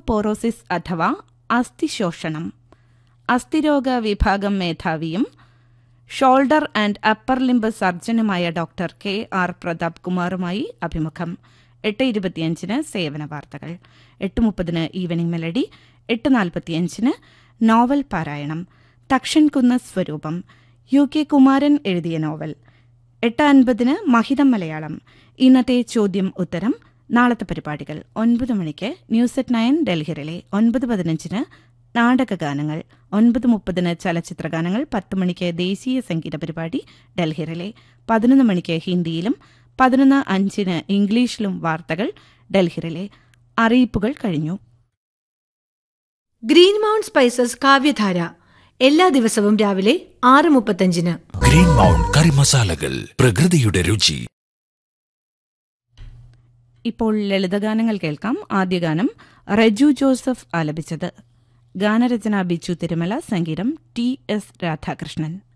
osteoporosis അഥവാ അസ്ഥിശോഷണം അസ്ഥിരോഗ വിഭാഗം മേധാവിയും ഷോൾഡർ ആൻഡ് അപ്പർ ലിംബ് സർജനുമായ ഡോക്ടർ കെ ആർ പ്രതാപ് കുമാറുമായി അഭിമുഖം എട്ട് ഇരുപത്തിയഞ്ചിന് സേവന വാർത്തകൾ എട്ട് മുപ്പതിന് ഈവനിംഗ് മെലഡി എട്ട് നാൽപ്പത്തിയഞ്ചിന് നോവൽ പാരായണം തക്ഷൻകുന്ന് സ്വരൂപം യു കെ കുമാരൻ എഴുതിയ നോവൽ എട്ട് അൻപതിന് മഹിതം മലയാളം ഇന്നത്തെ ചോദ്യം ഉത്തരം നാളത്തെ പരിപാടികൾ ഒൻപത് മണിക്ക് ന്യൂസ് അറ്റ് നയൻ ഡൽഹിയിലെ ഒൻപത് പതിനഞ്ചിന് നാടകഗാനങ്ങൾ ഒൻപത് മുപ്പതിന് ചലച്ചിത്രഗാനങ്ങൾ പത്ത് മണിക്ക് ദേശീയ സംഗീത പരിപാടി ഡൽഹിയിലെ പതിനൊന്ന് മണിക്ക് ഹിന്ദിയിലും പതിനൊന്ന് അഞ്ചിന് ഇംഗ്ലീഷിലും വാർത്തകൾ ഡൽഹിയിലെ അറിയിപ്പുകൾ കഴിഞ്ഞു ഗ്രീൻ മൗണ്ട് സ്പൈസസ് കാവ്യധാര എല്ലാ ദിവസവും രാവിലെ ആറ് മുപ്പത്തഞ്ചിന് ഗ്രീൻ മൗണ്ട് കറി മസാലകൾ പ്രകൃതിയുടെ രുചി ഇപ്പോൾ ലളിതഗാനങ്ങൾ കേൾക്കാം ആദ്യ ഗാനം റജു ജോസഫ് ആലപിച്ചത് ഗാനരചന ബിച്ചു തിരുമല സംഗീതം ടി എസ് രാധാകൃഷ്ണൻ